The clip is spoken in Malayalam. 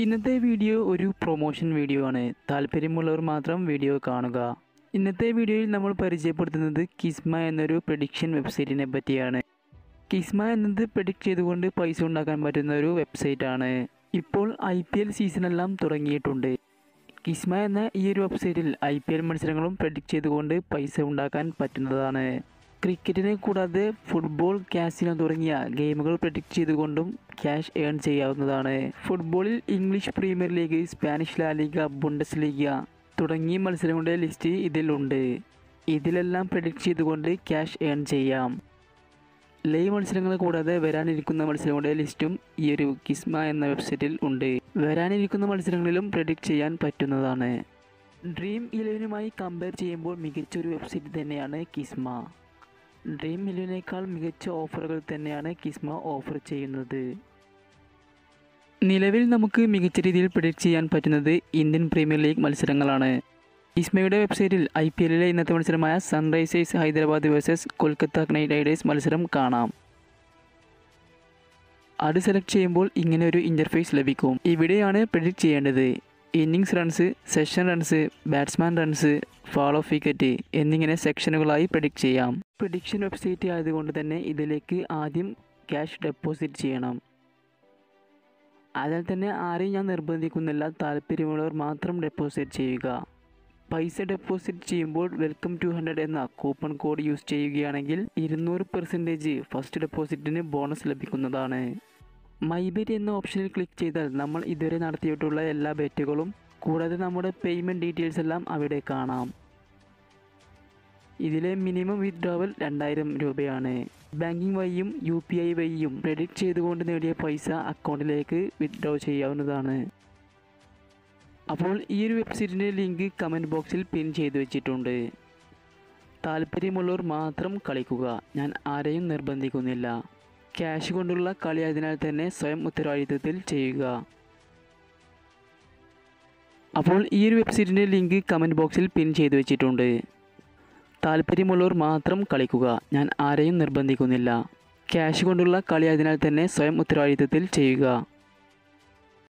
ഇന്നത്തെ വീഡിയോ ഒരു പ്രൊമോഷൻ വീഡിയോ ആണ് താല്പര്യമുള്ളവർ മാത്രം വീഡിയോ കാണുക ഇന്നത്തെ വീഡിയോയിൽ നമ്മൾ പരിചയപ്പെടുത്തുന്നത് കിസ്മ എന്നൊരു പ്രഡിക്ഷൻ വെബ്സൈറ്റിനെ പറ്റിയാണ് കിസ്മ എന്നത് പ്രഡിക്റ്റ് ചെയ്തുകൊണ്ട് പൈസ ഉണ്ടാക്കാൻ പറ്റുന്ന ഒരു വെബ്സൈറ്റാണ് ഇപ്പോൾ ഐ പി എൽ സീസണെല്ലാം തുടങ്ങിയിട്ടുണ്ട് കിസ്മ എന്ന ഈ ഒരു വെബ്സൈറ്റിൽ ഐ പി എൽ മത്സരങ്ങളും പ്രഡിക്റ്റ് ചെയ്തുകൊണ്ട് പൈസ ഉണ്ടാക്കാൻ പറ്റുന്നതാണ് ക്രിക്കറ്റിനെ കൂടാതെ ഫുട്ബോൾ കാസിനോ തുടങ്ങിയ ഗെയിമുകൾ പ്രഡിക്റ്റ് ചെയ്തുകൊണ്ടും ക്യാഷ് ഏൺ ചെയ്യാവുന്നതാണ് ഫുട്ബോളിൽ English premier league Spanish La ലീഗ ബുണ്ടസ് ലീഗ തുടങ്ങിയ മത്സരങ്ങളുടെ ലിസ്റ്റ് ഇതിലുണ്ട് ഇതിലെല്ലാം പ്രഡിക്റ്റ് ചെയ്തുകൊണ്ട് ക്യാഷ് ഏൺ ചെയ്യാം ലൈവ് മത്സരങ്ങൾ കൂടാതെ വരാനിരിക്കുന്ന മത്സരങ്ങളുടെ ലിസ്റ്റും ഈ ഒരു കിസ്മ എന്ന വെബ്സൈറ്റിൽ ഉണ്ട് വരാനിരിക്കുന്ന മത്സരങ്ങളിലും പ്രഡിക്റ്റ് ചെയ്യാൻ പറ്റുന്നതാണ് ഡ്രീം ഇലവനുമായി കമ്പയർ ചെയ്യുമ്പോൾ മികച്ച ഒരു വെബ്സൈറ്റ് തന്നെയാണ് കിസ്മ ഡ്രീം ഇലവനേക്കാൾ മികച്ച ഓഫറുകൾ തന്നെയാണ് കിസ്മ ഓഫർ ചെയ്യുന്നത് നിലവിൽ നമുക്ക് മികച്ച രീതിയിൽ പ്രഡിക്റ്റ് ചെയ്യാൻ പറ്റുന്നത് ഇന്ത്യൻ പ്രീമിയർ ലീഗ് മത്സരങ്ങളാണ് ഇസ്മയുടെ വെബ്സൈറ്റിൽ ഐ പി എല്ലിലെ ഇന്നത്തെ മത്സരമായ Sunrisers Hyderabad versus Kolkata Knight Riders മത്സരം കാണാം അത് സെലക്ട് ചെയ്യുമ്പോൾ ഇങ്ങനെ ഒരു ഇൻ്റർഫേസ് ലഭിക്കും ഇവിടെയാണ് പ്രെഡിക്റ്റ് ചെയ്യേണ്ടത് innings runs session runs batsman runs fall of wicket എന്നിങ്ങനെ സെക്ഷനുകളായി പ്രെഡിക്റ്റ് ചെയ്യാം പ്രഡിക്ഷൻ വെബ്സൈറ്റ് ആയതുകൊണ്ട് തന്നെ ഇതിലേക്ക് ആദ്യം ക്യാഷ് ഡെപ്പോസിറ്റ് ചെയ്യണം അതിനാൽ തന്നെ ആരെയും ഞാൻ നിർബന്ധിക്കുന്നില്ല താല്പര്യമുള്ളവർ മാത്രം ഡെപ്പോസിറ്റ് ചെയ്യുക പൈസ ഡെപ്പോസിറ്റ് ചെയ്യുമ്പോൾ വെൽക്കം ടു ഹൺഡ്രഡ് എന്ന കൂപ്പൺ കോഡ് യൂസ് ചെയ്യുകയാണെങ്കിൽ ഇരുന്നൂറ് പെർസെൻറ്റേജ് ഫസ്റ്റ് ഡെപ്പോസിറ്റിന് ബോണസ് ലഭിക്കുന്നതാണ് മൈ ബെറ്റ് എന്ന ഓപ്ഷനിൽ ക്ലിക്ക് ചെയ്താൽ നമ്മൾ ഇതുവരെ നടത്തിയിട്ടുള്ള എല്ലാ ബെറ്റുകളും കൂടാതെ നമ്മുടെ പേയ്മെൻറ്റ് ഡീറ്റെയിൽസ് എല്ലാം അവിടെ കാണാം ഇതിലെ മിനിമം വിത്ഡ്രോവൽ രണ്ടായിരം രൂപയാണ് ബാങ്കിങ് വഴിയും യു പി ഐ വഴിയും ക്രെഡിറ്റ് ചെയ്തുകൊണ്ട് നേടിയ പൈസ അക്കൗണ്ടിലേക്ക് വിത്ഡ്രോ ചെയ്യാവുന്നതാണ് അപ്പോൾ ഈ ഒരു വെബ്സൈറ്റിൻ്റെ ലിങ്ക് കമൻറ്റ് ബോക്സിൽ പിൻ ചെയ്തു വെച്ചിട്ടുണ്ട് താല്പര്യമുള്ളവർ മാത്രം കളിക്കുക ഞാൻ ആരെയും നിർബന്ധിക്കുന്നില്ല ക്യാഷ് കൊണ്ടുള്ള കളി ആയതിനാൽ തന്നെ സ്വയം ഉത്തരവാദിത്വത്തിൽ ചെയ്യുക അപ്പോൾ ഈ ഒരു വെബ്സൈറ്റിൻ്റെ ലിങ്ക് കമൻറ്റ് ബോക്സിൽ പിൻ ചെയ്തു വെച്ചിട്ടുണ്ട് താല്പര്യമുള്ളവർ മാത്രം കളിക്കുക ഞാൻ ആരെയും നിർബന്ധിക്കുന്നില്ല ക്യാഷ് കൊണ്ടുള്ള കളി ആയതിനാൽ തന്നെ സ്വയം ഉത്തരവാദിത്വത്തിൽ ചെയ്യുക